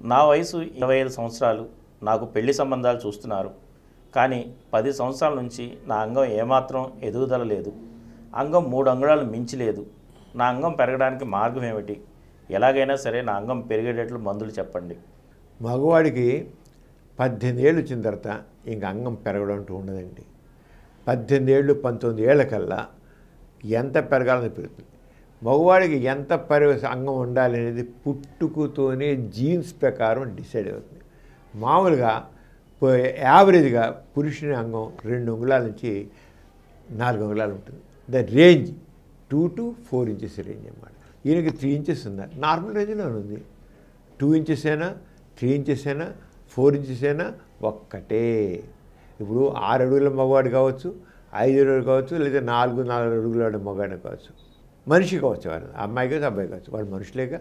నా వయసు ఇరవై ఐదు సంవత్సరాలు నాకు పెళ్లి సంబంధాలు చూస్తున్నారు కానీ పది సంవత్సరాల నుంచి నా అంగం ఏమాత్రం ఎదుగుదల లేదు అంగం మూడు అంగుళాలు మించి లేదు నా అంగం పెరగడానికి మార్గం ఏమిటి ఎలాగైనా సరే నా అంగం పెరిగేటట్లు మందులు చెప్పండి మగవాడికి పద్దెనిమిది ఏళ్ళు వచ్చిన తర్వాత ఇంక అంగం పెరగడం అంటూ ఉండదండి పద్దెనిమిది ఏళ్ళు పంతొమ్మిది ఏళ్ళకల్లా ఎంత పెరగాలని పెరుగుతుంది మగవాడికి ఎంత పరి అంగం ఉండాలి అనేది పుట్టుకతోనే జీన్స్ ప్రకారం డిసైడ్ అవుతుంది మామూలుగా పో- యావరేజ్గా పురుషుని అంగం రెండు అంగుళాల నుంచి నాలుగు అంగుళాలు ఉంటుంది the range two to four inches range అన్నమాట ఈయనకి త్రీ ఇంచెస్ ఉంది నార్మల్ రేంజ్లో ఉంది టూ ఇంచెస్ అయినా త్రీ ఇంచెస్ అయినా ఫోర్ ఇంచెస్ అయినా ఒక్కటే ఇప్పుడు ఆరు అడుగుల మగవాడు కావచ్చు ఐదు అడుగులు కావచ్చు లేదా నాలుగు నాలుగు అడుగుల మగవాడు కావచ్చు మనిషి కావచ్చు వాడు అమ్మాయి కావచ్చు అబ్బాయి కావచ్చు వాడు మనుషులేగా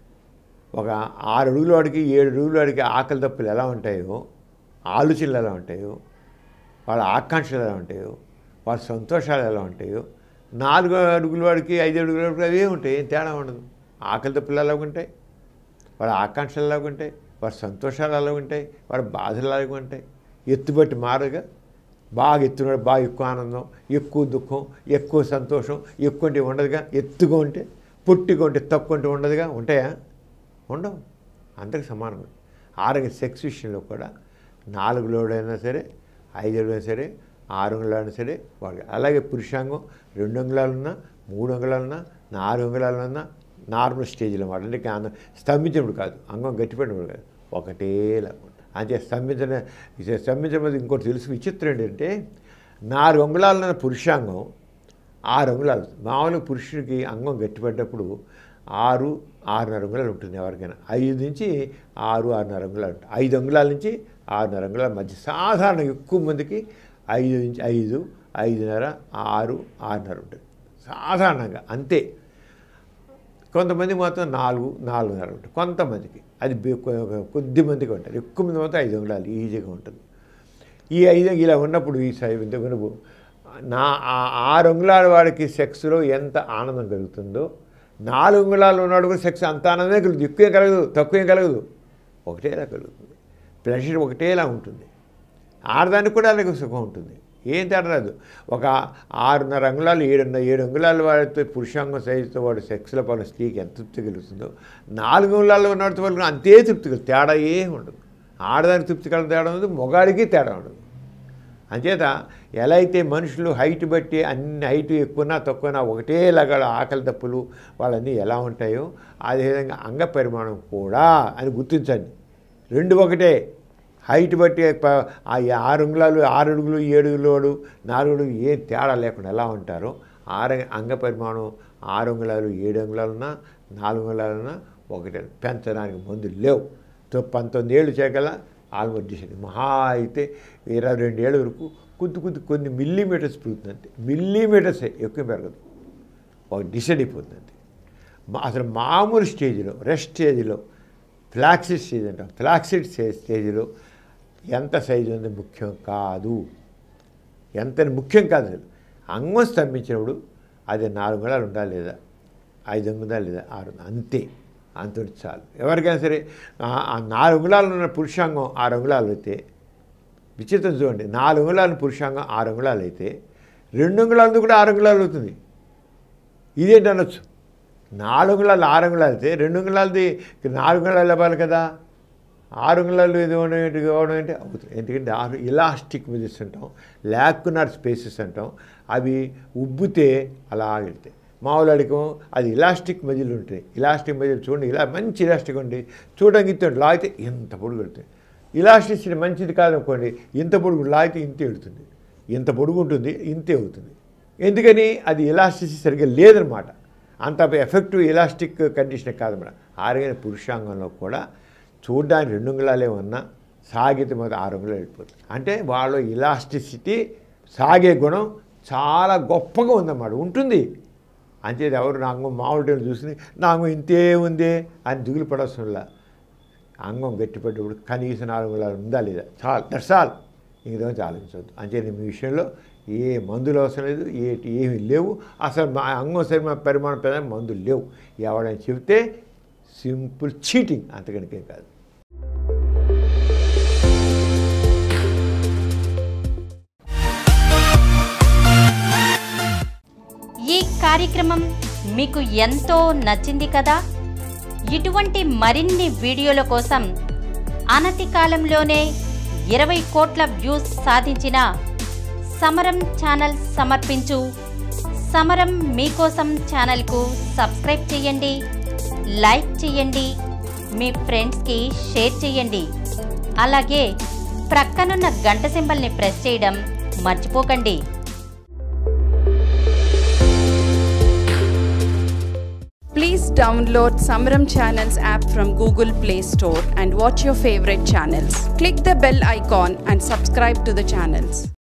ఒక ఆరు అడుగుల వాడికి ఏడు అడుగుల వాడికి ఆకలి తప్పులు ఎలా ఉంటాయో ఆలోచనలు ఎలా ఉంటాయో వాళ్ళ ఆకాంక్షలు ఎలా ఉంటాయో వాళ్ళ సంతోషాలు ఎలా ఉంటాయో నాలుగు అడుగుల వాడికి ఐదు అడుగుల వాడికి అవే ఉంటాయి ఏం తేడా ఉండదు ఆకలి తప్పులు ఎలా ఉంటాయి వాళ్ళ ఆకాంక్షలు ఎలా ఉంటాయి వాడి సంతోషాలు ఎలా ఉంటాయి వాడి బాధలు ఎలా ఉంటాయి ఎత్తుబట్టి మారుగా బాగా ఎత్తున్నాడు బాగా ఎక్కువ ఆనందం ఎక్కువ దుఃఖం ఎక్కువ సంతోషం ఎక్కువ ఉంటే ఉండదుగా ఎత్తుగా ఉంటే పొట్టిగా ఉంటే తక్కువ ఉంటే ఉండదుగా ఉంటాయా ఉండవు అందరికి సమానంగా ఆరోగ్య సెక్స్ విషయంలో కూడా నాలుగు లోడైనా సరే ఐదు అయినా సరే ఆరు అంగుళాలైనా సరే వాడు అలాగే పురుషాంగం రెండు అంగుళాలున్నా మూడు అంగుళాలున్నా నాలుగు అంగుళాలున్నా నార్మల్ స్టేజ్లో మాట అంటే అంగం స్తంభించినప్పుడు కాదు అంగం గట్టిపడినప్పుడు కాదు ఒకటేలా ఉంటుంది అంతే స్తంభించిన ఇది స్తంభించబోదు ఇంకోటి తెలుసు విచిత్రం ఏంటంటే నాలుగు అంగుళాలున్న పురుషాంగం ఆరు అంగుళాలు మామూలుగా పురుషుడికి అంగం గట్టిపడ్డప్పుడు ఆరు ఆరున్నర అంగుళాలు ఉంటుంది ఎవరికైనా ఐదు నుంచి ఆరు ఆరున్నర అంగుళాలు ఉంటుంది ఐదు అంగుళాల నుంచి ఆరున్నర అంగుళాల మధ్య సాధారణ ఎక్కువ మందికి ఐదు నుంచి ఐదు ఐదున్నర ఆరు ఆరున్నర ఉంటుంది సాధారణంగా అంతే కొంతమంది మాత్రం నాలుగు నాలుగున్నర ఉంటుంది కొంతమందికి అది బె- కొ- కొద్ది మందికి ఉంటుంది ఎక్కువ మంది మాత్రం ఐదు అంగుళాలు ఈజీగా ఉంటుంది ఈ ఐదు ఇలా ఉన్నప్పుడు ఈ సై ఇంతకుమునుపు నా ఆ ఆరు అంగుళాల వాడికి సెక్స్లో ఎంత ఆనందం కలుగుతుందో నాలుగు అంగుళాలు ఉన్నవాడు కూడా సెక్స్ అంత ఆనందమే కలుగుతుంది ఎక్కువ కలగదు తక్కువ కలగదు ఒకటేలా కలుగుతుంది ప్రెషర్ ఒకటేలా ఉంటుంది ఆడదానికి కూడా అలాగే సుఖం ఉంటుంది ఏం తేడా రాదు ఒక ఆరున్నర అంగుళాలు ఏడున్న ఏడు అంగుళాల వాడితో పురుషాంగం సైజుతో వాడు సెక్స్లో పడిన స్త్రీకి ఎంత తృప్తి కలుగుతుందో నాలుగు అంగుళాల్లో ఉన్నవాడితో వాళ్ళకి అంతే తృప్తి కలుగుతుంది తేడా ఏం ఉండదు ఆడదానికి తృప్తి కల తేడా ఉండదు మొగాడికి తేడా ఉండదు అంచేత ఎలా అయితే మనుషులు హైట్ బట్టి అన్ని హైట్ ఎక్కువనా తక్కువనా ఒకటేలాగా ఆకలి తప్పులు వాళ్ళన్నీ ఎలా ఉంటాయో అదేవిధంగా అంగ పరిమాణం కూడా అని గుర్తించండి రెండు ఒకటే హైట్ బట్టి ప- ఆ ఆరు అంగుళాలు ఆరు అడుగులు ఏడు అడుగులు నాలుగు అడుగులు ఏ తేడా లేకుండా ఎలా ఉంటారో ఆరు అంగ పరిమాణం ఆరు అంగుళాలు ఏడు అంగుళాలున్నా నాలుగు అంగుళాలున్నా ఒకటే పెంచడానికి మందులు లేవు తో పంతొమ్మిది ఏళ్ళు చేయగల ఆల్మోస్ట్ డిసైడ్ మహా అయితే ఇరవై రెండు ఏళ్ళ వరకు కొద్ది కొద్ది కొన్ని మిల్లీమీటర్స్ పెరుగుతుంది అంతే మిల్లీమీటర్సే ఎక్కువ పెరగదు ఒక డిసైడ్ అయిపోతుంది అంతే మా- అసలు మామూలు స్టేజ్లో రెస్ట్ స్టేజ్లో ఫ్లాక్సిడ్ స్టేజ్ అంటాం ఫ్లాక్సిడ్ స్టేజ్ స్టేజ్లో ఎంత సైజు ఉంది ముఖ్యం కాదు ఎంత ముఖ్యం కాదు అసలు అంగం స్తంభించినప్పుడు అది నాలుగు అంగుళాలు ఉండాలి లేదా ఐదు అంగుళాలు లేదా ఆరు ఉండాలి. అంతే అంతటి చాలు ఎవరికైనా సరే ఆ- ఆ నాలుగు అంగుళాలు ఉన్న పురుషాంగం ఆరు అంగుళాలు అయితే విచిత్రం చూడండి నాలుగు అంగుళాలు పురుషాంగం ఆరు అంగుళాలు అయితే రెండు అంగుళాలది కూడా ఆరు అంగుళాలు అవుతుంది ఇదేంటి అనొచ్చు నాలుగు అంగుళాలు ఆరు అంగుళాలు అయితే రెండు అంగుళాలది నాలుగు అంగుళాలు ఇవ్వాలి కదా ఆరు అంగుళాలు ఇది ఏంటి కావడం అంటే అవుతుంది ఎందుకంటే ఆరు ఇలాస్టిక్ మెజర్స్ అంటాం లాక్కునర్ స్పేసెస్ అంటాం అవి ఉబ్బితే అలా వెళ్తాయి మామూలు అడిగం అది ఇలాస్టిక్ మెజర్లు ఉంటాయి ఇలాస్టిక్ మెజర్ చూడండి ఇలా మంచి ఇలాస్టిక్ ఉండి చూడడానికి ఇంత ఉంటుంది. లాగితే ఇంత పొడుగు వెళ్తాయి ఇలాస్టిసిటీ మంచిది కాదనుకోండి ఇంత పొడుగు లాగితే ఇంతే వెళ్తుంది ఇంత పొడుగు ఉంటుంది ఇంతే అవుతుంది ఎందుకని అది ఎలాస్టిసిటీ సరిగ్గా లేదనమాట అంత ఎఫెక్టివ్ ఎలాస్టిక్ కండిషన్ కాదన్నమాట ఆరోగ్య పురుషాంగంలో కూడా చూడడానికి రెండు అంగుళాలే ఉన్నా సాగితే మొదటి ఆరు అంగుళాలు వెళ్ళిపోతుంది అంటే వాళ్ళ ఇలాస్టిసిటీ సాగే గుణం చాలా గొప్పగా ఉందన్నమాట ఉంటుంది అంచేది ఎవరు నా అంగం మామూలు చూసి నా అంగం ఇంతే ఉందే అని దిగులు పడవలసింలా అంగం గట్టిపడ్డప్పుడు కనీసం నాలుగు అంగుళాలు ఉందా లేదా చాలు దట్స్ ఆల్ ఇంకదో ఆలోచించవద్దు అంతే మీ విషయంలో ఏ మందులు అవసరం లేదు ఏ ఏమీ లేవు అసలు మా అంగం సరి పరిమాణం పెద్ద మందులు లేవు ఎవడని చెబితే సింపుల్ చీటింగ్ అంతకనికేం కాదు ఈ కార్యక్రమం మీకు ఎంతో నచ్చింది కదా ఇటువంటి మరిన్ని వీడియోల కోసం అనతి కాలంలోనే ఇరవై కోట్ల వ్యూస్ సాధించిన సమరం ఛానల్ సమర్పించు సమరం మీకోసం ఛానల్కు సబ్స్క్రైబ్ చేయండి లైక్ చేయండి మీ ఫ్రెండ్స్కి షేర్ చేయండి అలాగే ప్రక్కనున్న గంట సింబల్ని ప్రెస్ చేయడం మర్చిపోకండి Please download Samaram Channels app from Google Play Store and watch your favorite channels. Click the bell icon and subscribe to the channels.